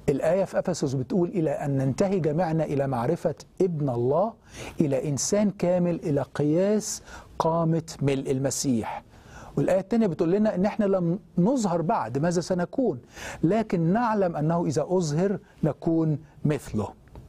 الآية في أفسس بتقول إلى أن ننتهي جميعنا إلى معرفة ابن الله إلى إنسان كامل إلى قياس قامة ملء المسيح والآية الثانية بتقول لنا إن إحنا لم نظهر بعد ماذا سنكون لكن نعلم أنه إذا أظهر نكون مثله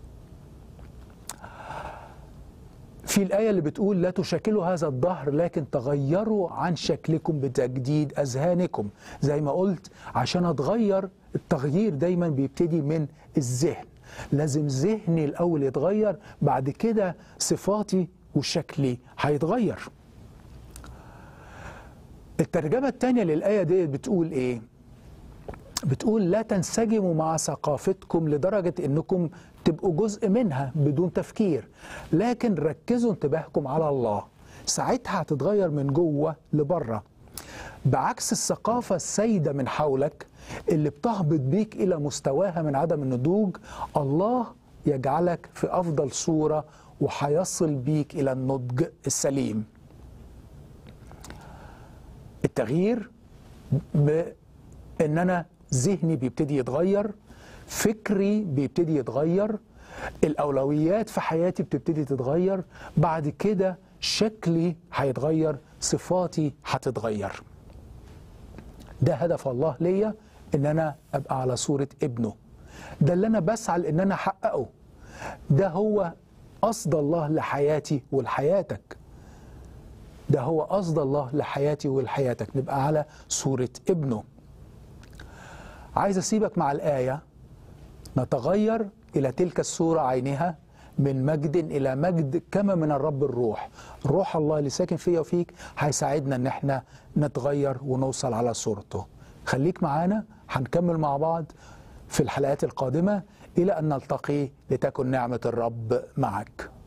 في الآية اللي بتقول لا تشكلوا هذا الدهر لكن تغيروا عن شكلكم بتجديد أذهانكم زي ما قلت عشان أتغير التغيير دايما بيبتدي من الذهن لازم ذهني الأول يتغير بعد كده صفاتي وشكلي هيتغير الترجمة الثانية للآية دي بتقول إيه؟ بتقول لا تنسجموا مع ثقافتكم لدرجة انكم تبقوا جزء منها بدون تفكير لكن ركزوا انتباهكم على الله ساعتها هتتغير من جوه لبره بعكس الثقافة السيدة من حولك اللي بتهبط بيك إلى مستواها من عدم النضوج الله يجعلك في أفضل صورة وهيصل بيك إلى النضج السليم التغيير بان انا ذهني بيبتدي يتغير فكري بيبتدي يتغير الاولويات في حياتي بتبتدي تتغير بعد كده شكلي هيتغير صفاتي هتتغير ده هدف الله ليا ان انا ابقى على صورة ابنه ده اللي انا بسعى ان انا احققه ده هو قصد الله لحياتي ولحياتك ده هو قصد الله لحياتي ولحياتك نبقى على صورة ابنه عايز أسيبك مع الآية نتغير إلى تلك الصورة عينها من مجد إلى مجد كما من الرب الروح روح الله اللي ساكن فيا وفيك هيساعدنا إن احنا نتغير ونوصل على صورته خليك معانا هنكمل مع بعض في الحلقات القادمة إلى أن نلتقي لتكن نعمة الرب معك